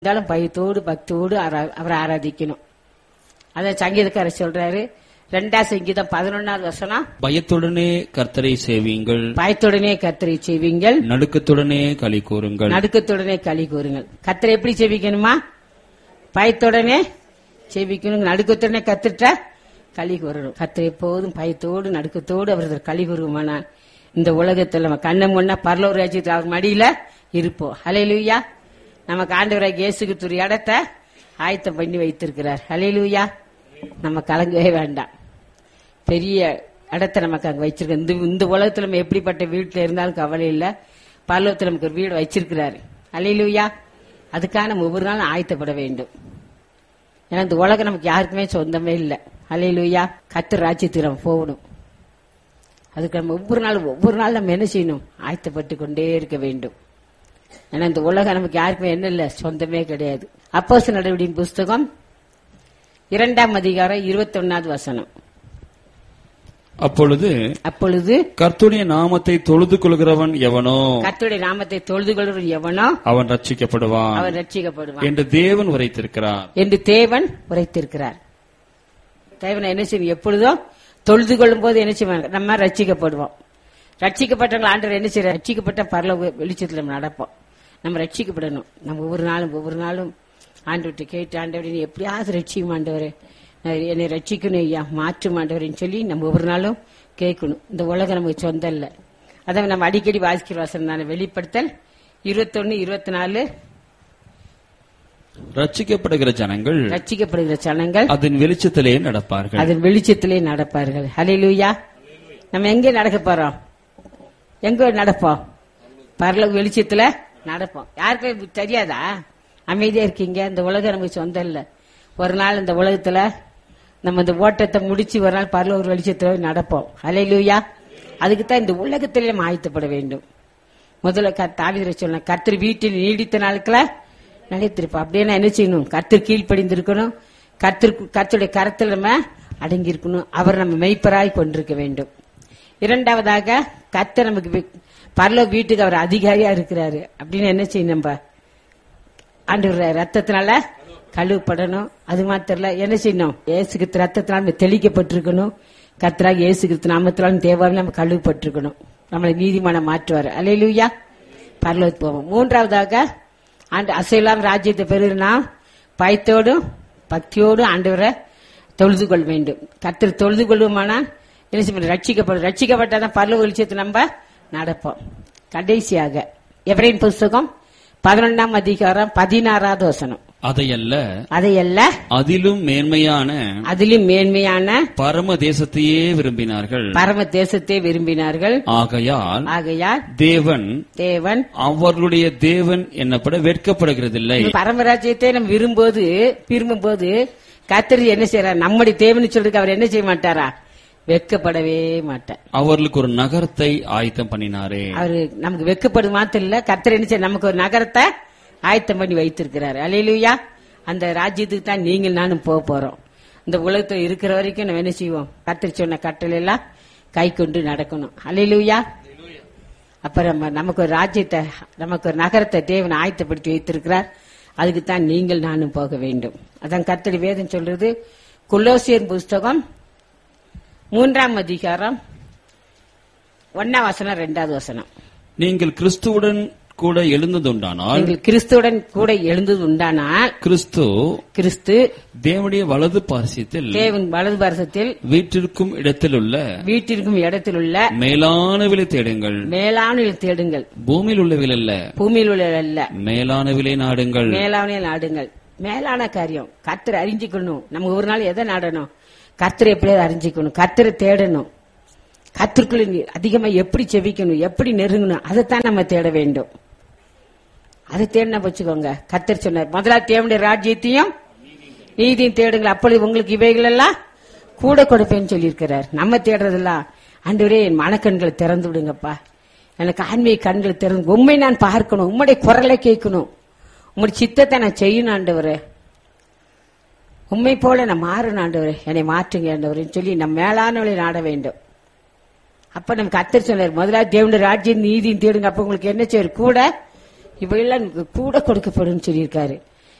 இருந்தாலும் பயத்தோடு பக்தியோடு ஆரா- அவரை ஆராதிக்கணும் அதான் சங்கீதக்காரர் சொல்றாரு ரெண்டாம் சங்கீதம் பதினொன்னாவது வசனம் பயத்துடனே கர்த்தரை சேவியுங்கள் பயத்துடனே கத்தரை செய்வீங்கள் நடுக்கத்துடனே களி கூறுங்கள் நடுக்கத்துடனே களி கூறுங்கள் கத்தரை எப்படி செவிக்கணுமா பயத்துடனே செவிக்கணும் நடுக்கத்துடனே கத்துட்ட களி கூறணும் கத்தரை எப்போதும் பயத்தோடு நடுக்கத்தோடு அவரது களி கூறுமானால் இந்த உலகத்துல நம்ம கண்ண முன்னா பரலோர் ராஜ்யத்தில் அவர் மடியில இருப்போம் ஹalleluya நமக்கு ஆண்டவராக இயேசுக்கு ஒரு இடத்த ஆயத்தம் பண்ணி வைத்திருக்கிறார் ஹalleluya நம்ம கலங்கவே வேண்டாம் பெரிய இடத்த நமக்கு அங்க வச்சிருக்க இந்த இந்த உலகத்துல நம்ம எப்படிப்பட்ட வீட்டுல இருந்தாலும் கவலை இல்ல பரலோகத்துல நமக்கு ஒரு வீடு வச்சிருக்கிறாரு அல்லையிலுயா அதுக்காக நம்ம ஒவ்வொரு நாளும் ஆயத்தப்பட வேண்டும் ஏன்னா இந்த உலகம் நமக்கு யாருக்குமே சொந்தமே இல்லை அல்லையிலுயா கத்து ராஜ்யத்துக்கு நம்ம போகணும் அதுக்கு நம்ம ஒவ்வொரு நாளும் ஒவ்வொரு நாள் நம்ம என்ன செய்யணும் ஆயத்தப்பட்டு கொண்டே இருக்க வேண்டும் ஏன்னா இந்த உலகம் நமக்கு யாருக்குமே என்ன இல்லை சொந்தமே கிடையாது அப்போஸ் நடவடிக்கையின் புஸ்தகம் இரண்டாம் அதிகாரம் இருபத்தி ஒன்னாவது வசனம் அப்பொழுது அப்பொழுது கர்த்துடைய நாமத்தை தொழுது கொள்கிறவன் எவனோ கர்த்தருடைய நாமத்தை தொழுது கொள்ளும் எவனோ அவன் ரட்சிக்கப்படுவான் அவன் ரட்சிக்கப்படுவான் என்று தேவன் உரைத்திருக்கிறார் என்று தேவன் உரைத்திருக்கிறார் தேவனை என்ன செய்யும் எப்பொழுதும் தொழுது கொள்ளும் போது என்ன செய்வாங்க நம்ம ரட்சிக்கப்படுவோம் ரட்சிக்கப்பட்டவங்க ஆண்டவர் என்ன செய்யற ரட்சிக்கப்பட்ட பரல வெளிச்சத்தில் நம்ம நடப்போம் நம்ம ரட்சிக்கப்படணும் நம்ம ஒவ்வொரு நாளும் ஒவ்வொரு நாளும் ஆண்டவர்கிட்ட கேட்டு ஆண்டவரை நீ எப்படியாவது ரட்சிக்கும் ஆண்டவரே நான் என்னை ரட்சிக்கணும் ஐயா மாற்றும் ஆண்டவரேன்னு சொல்லி நம்ம ஒவ்வொரு நாளும் கேட்கணும் இந்த உலகம் நமக்கு சொந்தம் இல்லை அதான் நம்ம அடிக்கடி வாசிக்கிற வசனம் தானே வெளிப்படுத்தல் இருபத்தொன்னு இருபத்தி நாலு ரட்சிக்கப்படுகிற ஜனங்கள் ரட்சிக்கப்படுகிற ஜனங்கள் அதன் வெளிச்சத்திலே நடப்பார்கள் அதன் வெளிச்சத்திலே நடப்பார்கள் ஹalleluya நம்ம எங்க நடக்க போறோம் எங்க நடப்போம் பரலோக வெளிச்சத்துல நடப்போம் யாருக்கும் இது தெரியாதா அமைதியா இருக்கீங்க இந்த உலகம் நமக்கு சொந்தம் இல்ல ஒரு நாள் இந்த உலகத்துல நம்ம இந்த ஓட்டத்தை முடிச்சு ஒரு நாள் பரலோக வெளிச்சத்துல நடப்போம் ஹalleluya அதுக்கு தான் இந்த உலகத்திலே நம்ம ஆயத்தப்பட வேண்டும் முதல்ல க- தாவீதுரை சொன்ன கர்த்தர் வீட்டில் நீடித்த நாட்கள நிலைத்திருப்போம் அப்படியே நான் என்ன செய்யணும் கர்த்தர் கீழ்ப்படிந்திருக்கணும் கர்த்தர் கர்த்தருடைய கரத்தில் நம்ம அடங்கி இருக்கணும் அவர் நம்ம மெய்ப்பராய் கொண்டிருக்க வேண்டும் இரண்டாவதாக கர்த்தர் நமக்கு வி- பரலோக வீட்டுக்கு அவர் அதிகாரியா இருக்கிறாரு அப்படின்னு என்ன செய்யணும் நம்ம ஆண்டவர் ரத்தத்தினால கழுவப்படணும் அது மாத்திரம் இல்ல, என்ன செய்யணும் ஏசுகிற ரத்தத்தினால நம்ம தெளிக்கப்பட்டிருக்கணும் கர்த்தராக இயேசுகிற நாமத்தினாலும் தேவாவில் நம்ம கழுவப்பட்டிருக்கணும் நம்மளை நீதிமானம் மாற்றுவார் அலையிலுயா பரலோகத்து போவோம் மூன்றாவதாக ஆண்டு அசையலாம் ராஜ்யத்தை பெறுனா பயத்தோடும் பக்தியோடும் ஆண்டவரை தொழுது கொள்ள வேண்டும் கர்த்தர் தொழுது கொள்வோமானால் என்ன செய்ய ரட்சிக்கப்படும் ரட்சிக்கப்பட்டாதான் பரலோக வெளிச்சத்தை நம்ம நடப்போம் கடைசியாக எவரின் புஸ்தகம் பதினொன்றாம் அதிகாரம் பதினாறாவது வசனம் அதையல்ல அதையல்ல அதிலும் மேன்மையான அதிலும் மேன்மையான பரம தேசத்தையே விரும்பினார்கள் பரம தேசத்தை விரும்பினார்கள் ஆகையால் ஆகையால் தேவன் தேவன் அவர்களுடைய தேவன் என்னப்பட வெட்கப்படுகிறதில்லை பரமராஜ்யத்தை நம்ம விரும்போது விரும்பும்போது கத்திரி என்ன செய்யறார் நம்முடைய தேவன் சொல்றதுக்கு அவர் என்ன செய்ய மாட்டாரா வெட்கப்படவே மாட்டார் அவர்களுக்கு ஒரு நகரத்தை ஆயத்தம் பண்ணினாரே அவரு நமக்கு வெட்கப்படும் மாத்திரம் இல்ல கர்த்தர் என்ன செய்ய நமக்கு ஒரு நகரத்தை ஆயத்தம் பண்ணி வைத்திருக்கிறார் அலையிலுயா அந்த ராஜ்யத்துக்கு தான் நீங்கள் நானும் போக போறோம் இந்த உலகத்துல இருக்கிற வரைக்கும் நம்ம என்ன செய்வோம் கர்த்தர் சொன்ன கட்டளை எல்லாம் கை கொண்டு நடக்கணும் அலையிலுயா அப்ப நம்ம நமக்கு ஒரு ராஜ்யத்தை நமக்கு ஒரு நகரத்தை தேவன் ஆயத்தப்படுத்தி வைத்திருக்கிறார் அதுக்கு தான் நீங்கள் நானும் போக வேண்டும் அதான் கர்த்தர் வேதம் சொல்றது குலோசியர் புஸ்தகம் மூன்றாம் அதிகாரம் ஒன்னாம் வசனம் ரெண்டாவது வசனம் நீங்கள் கிறிஸ்துவுடன் கூட எழுந்ததுண்டானால் நீங்கள் கிறிஸ்துவுடன் கூட எழுந்தது உண்டானால் கிறிஸ்து கிறிஸ்து தேவனுடைய வலது பாரசியத்தில் தேவன் வலது பாரசத்தில் வீட்டிற்கும் இடத்திலுள்ள வீட்டிற்கும் இடத்தில் உள்ள மேலானவிலை தேடுங்கள் மேலான தேடுங்கள் பூமியில் உள்ளவில் அல்ல பூமியில் உள்ள அல்ல மேலானவிலை நாடுங்கள் மேலான நாடுங்கள் மேலான காரியம் கர்த்தரை அறிஞ்சிக்கணும் நம்ம ஒரு நாள் எதை நாடணும் கர்த்தரை எப்படியாவது அறிஞ்சிக்கணும் கர்த்தரை தேடணும் கத்திற்குள்ள நீ அதிகமா எப்படி செவிக்கணும் எப்படி நெருங்கணும் அதைத்தான் நம்ம தேட வேண்டும் அதை தேடினா வச்சுக்கோங்க கத்தர் சொன்னார் முதலா தேவனுடைய ராஜ்யத்தையும் நீதியும் தேடுங்கள் அப்பொழுது உங்களுக்கு இவைகள் எல்லாம் கூட கொடுப்பேன்னு சொல்லியிருக்கிறார் நம்ம தேடுறதெல்லாம் ஆண்டவரே என் மனக்கண்களை திறந்து விடுங்கப்பா எனக்கு ஆன்மீக கண்களை திறந்து உண்மை நான் பார்க்கணும் உம்முடைய குரலை கேட்கணும் உம்முடைய சித்தத்தை நான் செய்யணும் ஆண்டவரே உண்மை போல நான் மாறணும் ஆண்டவரே என்னை மாற்றுங்க ஆண்டவரேன்னு சொல்லி நம்ம மேலானவளை நாட வேண்டும் அப்ப நம்ம கத்தர் சொன்னார் முதல்ல தேவனுடைய ராஜ்யம் நீதியும் தேடுங்க அப்ப உங்களுக்கு என்ன செய்யும் கூட இவையெல்லாம் உங்களுக்கு கூட கொடுக்கப்படும் சொல்லியிருக்காரு